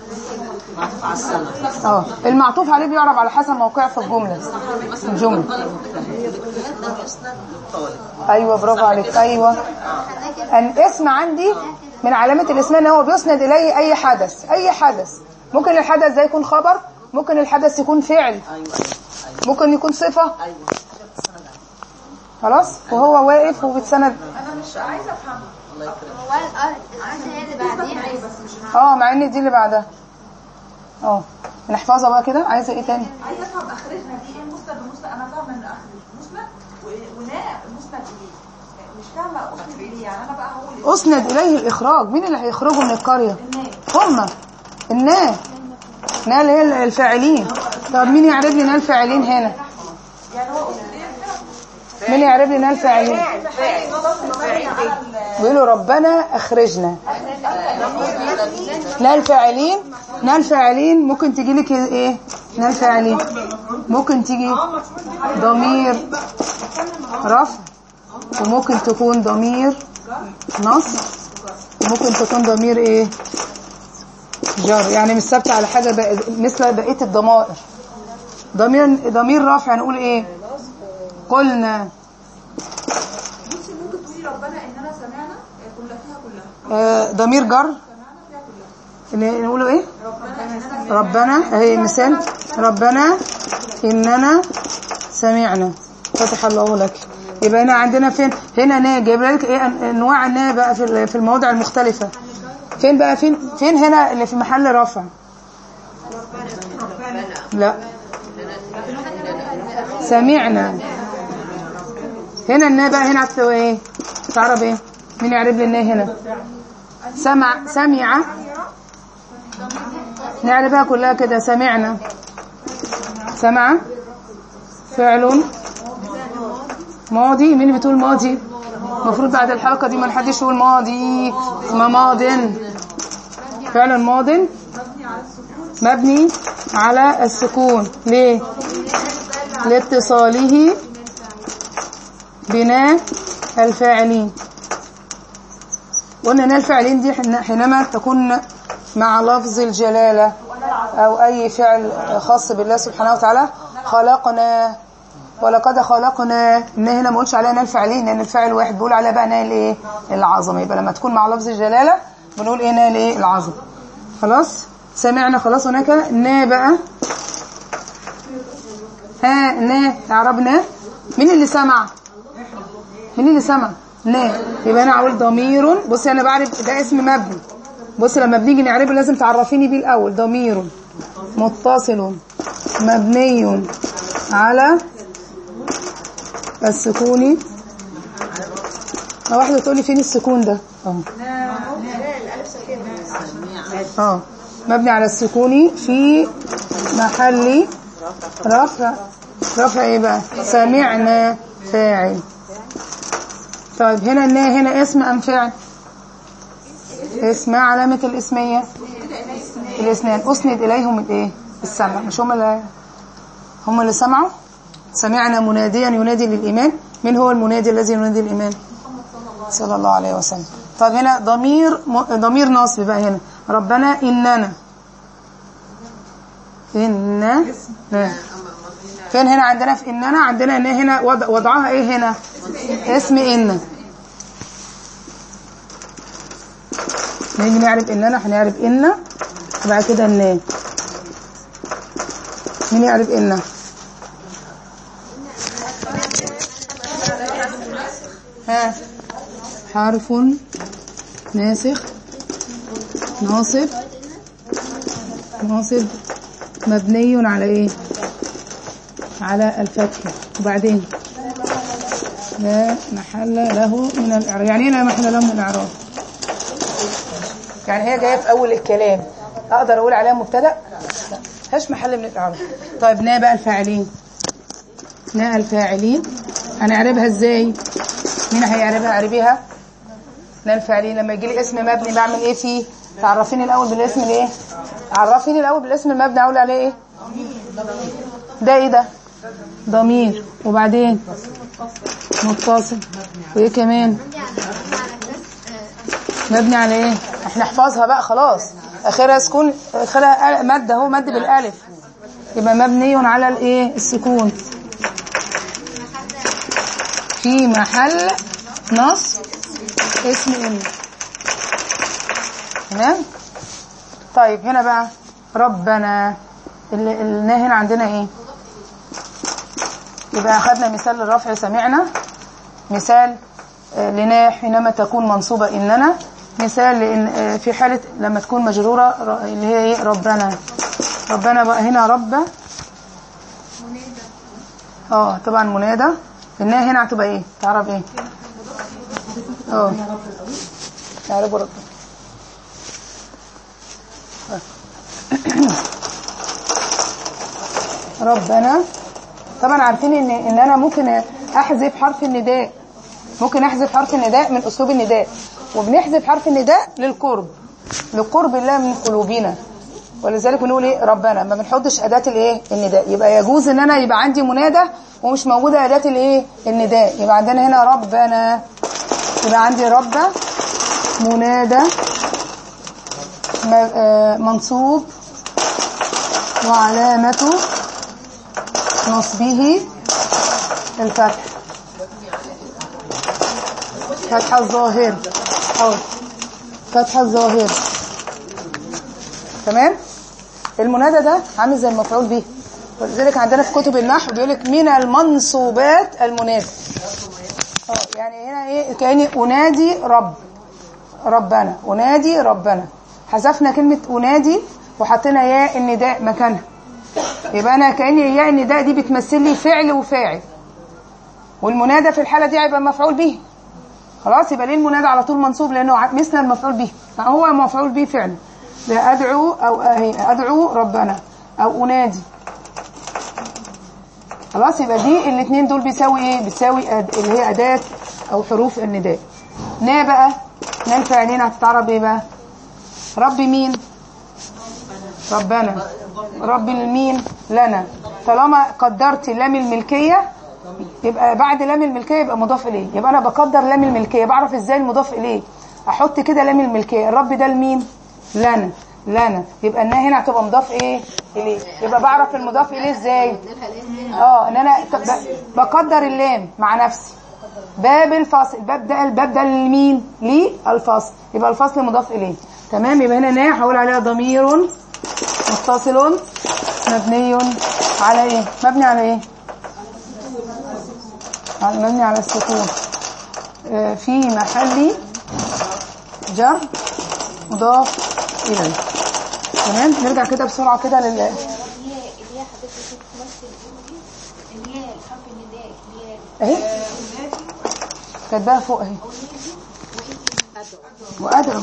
اه المعطوف عليه بيعرف على حسب موقعه في الجمله في الجمله ايوه برافو عليك ايوه الاسم عندي من علامه الاسم ان هو بيسند اليه اي حدث اي حدث ممكن الحدث ده يكون خبر ممكن الحدث يكون فعل ممكن يكون صفه خلاص وهو واقف وبيتسند هو الارض الارض هي اللي بعديها اه مع ان دي اللي بعدها اه نحفظها بقى كده عايزه ايه تاني عايزه افهم اخرجنا دي ايه مسند ومسند انا فاهمه ان اخرج مسند و- وناء مسند ايه مش فاهمه اسند ايه يعني انا بقى هقول اسند اليه الاخراج مين اللي هيخرجوا من القريه هم الناس نال اللي هي الفاعلين طب مين يعرف لي نال الفاعلين هنا مين يعرف لي نال الفاعلين بيقولوا ربنا اخرجنا نال فاعلين نال فاعلين ممكن تيجي لك ايه نال فاعلين ممكن تيجي ضمير رفع وممكن تكون ضمير نصب وممكن تكون ضمير ايه جر يعني مش ثابته على حاجه بق- مثل بقيه الضمائر ضمير ضمير رافع نقول ايه قلنا بصي ممكن تقولي ربنا اننا سمعنا كلها فيها كلها آه، ضمير جر ن- نقوله ايه ربنا اهي مثال ربنا اننا سمعنا فتح الله لك يبقى هنا عندنا فين هنا نا جايب لك ايه أن- انواع النا بقى في ال- في المواضع المختلفه فين بقى فين فين هنا اللي في محل رفع لا سمعنا هنا النا بقى هنا هتسوي ايه تعرف ايه مين يعرف لي النا هنا سمع سمع نعرفها كلها كده سمعنا سمع فعل ماضي مين اللي بتقول ماضي المفروض بعد الحلقة دي ما حدش يقول ماضي اسمها ماض فعل ماض مبني على السكون ليه لاتصاله بناء الفاعلين قلنا ان الفاعلين دي حين- حينما تكون مع لفظ الجلالة او اي فعل خاص بالله سبحانه وتعالى خلقنا ولقد خلقنا ان هنا ما قلتش عليها نال فاعلين لان الفاعل واحد بيقول عليها بقى نال ايه العظمه يبقى لما تكون مع لفظ الجلاله بنقول ايه نال ايه العظمه خلاص سمعنا خلاص هناك نا بقى ها نا اعربنا مين اللي سمع مين اللي سمع نا يبقى انا اقول ضمير بصي انا بعرف ده اسم مبني بصي لما بنيجي نعربه لازم تعرفيني بيه الاول ضمير متصل مبني على السكون اه واحدة تقولي فين السكون ده اه اه مبني على السكون في محل رفع رفع ايه بقى سمعنا فاعل طيب هنا النا هنا اسم ام فعل اسم علامة الاسمية الاثنان اسند اليهم الايه السمع مش هم اللي هم اللي سمعوا سمعنا مناديا ينادي للإيمان من هو المنادي الذي ينادي الإيمان صلى الله عليه وسلم طب هنا ضمير م... ضمير نصب بقى هنا ربنا إننا إن فين هنا عندنا في إننا عندنا إن هنا وضع... وضعها إيه هنا اسم إن نيجي نعرف إننا هنعرف إن وبعد كده إن مين يعرف إن ها حرف ناسخ ناصب ناصب مبني على ايه على الفتح وبعدين لا محل له من الاعراب يعني ايه لا محل له من الاعراب يعني هي جايه في اول الكلام اقدر اقول عليها مبتدا لا مفيهاش محل من الاعراب طيب نا بقى الفاعلين نا الفاعلين هنعربها ازاي مين هيعربها اعربيها نا الفاعلين لما يجي لي اسم مبني بعمل ايه فيه تعرفيني الاول بالاسم الايه عرفيني الاول بالاسم المبني اقول عليه ايه ده ايه ده ضمير وبعدين متصل وايه كمان مبني على ايه احنا احفظها بقى خلاص اخرها سكون اخرها مد اهو مد بالالف يبقى مبني على الايه السكون في محل نص اسم ان تمام طيب هنا بقى ربنا ال- ال- هنا عندنا ايه يبقى اخذنا مثال الرفع سمعنا مثال آه، لنا حينما تكون منصوبة إننا مثال لإن آه، في حالة لما تكون مجرورة ر- اللي هي إيه ربنا ربنا بقى هنا رب اه طبعا منادى إنها هنا هتبقى إيه تعرف إيه اه تعرفوا ربنا ربنا طبعا عارفين ان ان انا ممكن احذف حرف النداء ممكن احذف حرف النداء من اسلوب النداء وبنحذف حرف النداء للقرب لقرب الله من قلوبنا ولذلك بنقول ايه ربنا ما بنحطش اداه الايه النداء يبقى يجوز ان انا يبقى عندي منادى ومش موجوده اداه الايه النداء يبقى عندنا هنا ربنا يبقى عندي رب منادى م- آه، منصوب وعلامه نصبه الفتح فتح الظاهر أو فتح الظاهر تمام المنادى ده عامل زي المفعول به ولذلك عندنا في كتب النحو بيقول لك من المنصوبات المنادى اه يعني هنا ايه كاني انادي رب ربنا انادي ربنا حذفنا كلمه انادي وحطينا ياء النداء مكانها يبقى انا كاني ياء النداء دي بتمثل لي فعل وفاعل والمنادى في الحاله دي هيبقى مفعول به خلاص يبقى ليه المنادى على طول منصوب لانه ع- مثل المفعول به هو مفعول به فعلا ده ادعو او أهي ادعو ربنا او انادي خلاص يبقى دي الاثنين دول بيساوي ايه بيساوي أد... اللي هي اداه او حروف النداء نا بقى نا الفعلين هتتعرب ايه بقى رب مين ربنا رب المين لنا طالما قدرت لام الملكيه يبقى بعد لام الملكيه يبقى مضاف اليه يبقى انا بقدر لام الملكيه بعرف ازاي المضاف اليه احط كده لام الملكيه الرب ده لمين لنا لنا يبقى النا هنا هتبقى مضاف ايه اليه يبقى بعرف المضاف اليه ازاي اه ان انا ب- بقدر اللام مع نفسي باب الفصل الباب ده الباب ده لمين ليه الفصل يبقى الفصل مضاف اليه تمام يبقى هنا نا هقول عليها ضمير متصل مبني على ايه مبني على ايه على- مبني على السكون آه، في محل جر مضاف اليه تمام نرجع كده بسرعه كده لل اللي هي اللي هي حضرتك بتمثل ايه دي اللي هي حرف النداء اللي هي اهي كاتباها فوق اهي وادعو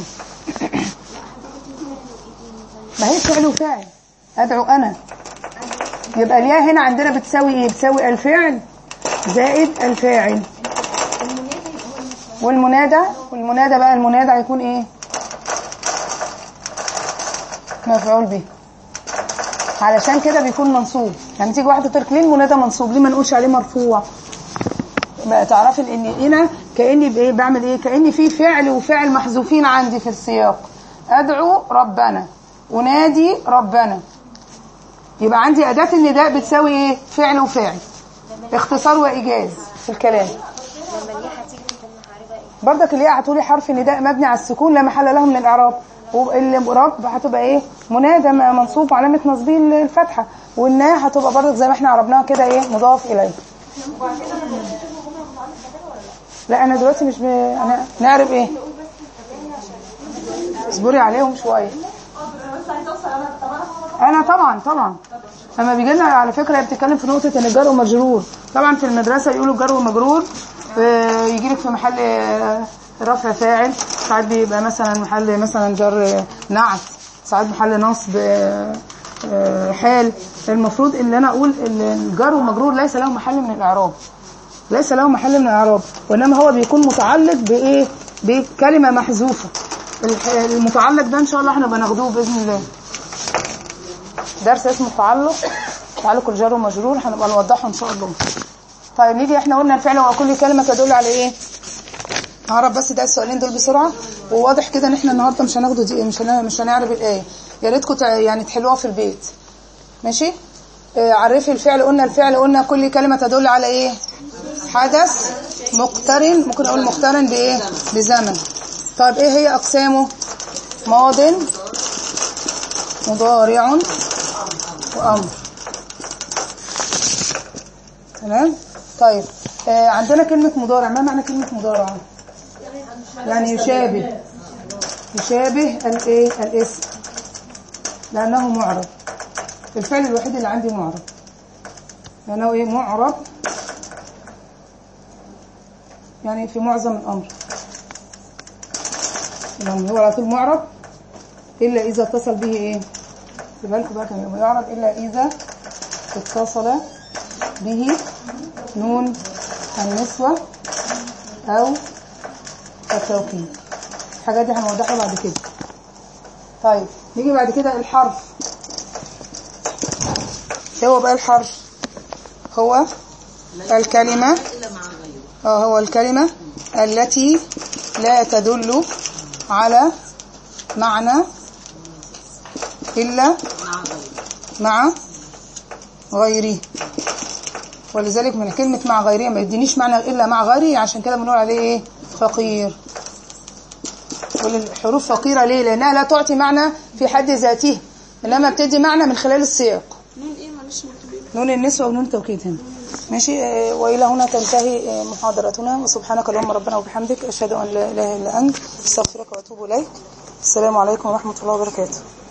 ما هي فعل وفاعل ادعو انا يبقى الياء هنا عندنا بتساوي ايه بتساوي الفعل زائد الفاعل والمنادى والمنادى بقى المنادى هيكون ايه مفعول به علشان كده بيكون منصوب يعني تيجي واحده تقول لك ليه المنادى منصوب ليه ما نقولش عليه مرفوع بقى تعرفي ان هنا كاني بايه بعمل ايه كاني في فعل وفعل محذوفين عندي في السياق ادعو ربنا انادي ربنا يبقى عندي اداه النداء بتساوي ايه فعل وفاعل اختصار وايجاز في الكلام لما الياء هتيجي في المحاربة ايه برضك الياء هتقولي حرف نداء مبني على السكون لا محل له من الاعراب والرب هتبقى ايه منادى م- منصوب وعلامه نصبه الفتحه والنا هتبقى برضك زي ما احنا عربناها كده ايه مضاف اليه لا انا دلوقتي مش ب... انا نعرف ايه اصبري عليهم شويه بس عايزه اوصل انا طب انا فاهمة انا طبعا طبعا لما بيجي لنا على فكره هي بتتكلم في نقطه ان الجر ومجرور طبعا في المدرسه يقولوا الجر ومجرور يجي لك في محل آه، رفع فاعل ساعات بيبقى مثلا محل مثلا جر آه، نعت ساعات محل نصب آه، آه، حال المفروض ان انا اقول ان الجر والمجرور ليس له محل من الاعراب ليس له محل من الاعراب وانما هو بيكون متعلق بايه بكلمه محذوفه الح- المتعلق ده ان شاء الله احنا بناخدوه باذن الله درس اسمه التعلق تعلق الجار والمجرور هنبقى نوضحه ان شاء الله طيب نيجي احنا قلنا الفعل وكل كلمه تدل على ايه هعرف بس ده السؤالين دول بسرعه وواضح كده ان احنا النهارده مش هناخده دي مش هن... مش هنعرف الايه يا ريتكم تع- يعني تحلوها في البيت ماشي آه عرفي الفعل قلنا الفعل قلنا كل كلمه تدل على ايه حدث مقترن ممكن اقول مقترن بايه بزمن طيب ايه هي اقسامه ماض مضارع وامر تمام طيب آه عندنا كلمة مضارع ما معنى كلمة مضارع يعني يشابه يشابه الايه الاسم لانه معرب الفعل الوحيد اللي عندي معرب لانه ايه معرب يعني في معظم الامر يعني هو على طول معرب الا اذا اتصل به ايه خلي بالكم بقى كان يعرب الا اذا اتصل به نون النسوة او التوكيد الحاجات دي هنوضحها بعد كده طيب نيجي بعد كده الحرف ايه هو بقى الحرف هو الكلمة اه هو الكلمة التي لا تدل على معنى إلا مع غيره ولذلك من كلمة مع غيره ما يدينيش معنى إلا مع غيره عشان كده بنقول عليه إيه فقير والحروف فقيرة ليه لأنها لا تعطي معنى في حد ذاته إنما بتدي معنى من خلال السياق نون النسوة ونون التوكيد هنا ماشي آه، وإلى هنا تنتهي آه، محاضرتنا وسبحانك اللهم ربنا وبحمدك أشهد أن لا إله إلا أنت أستغفرك وأتوب إليك السلام عليكم ورحمة الله وبركاته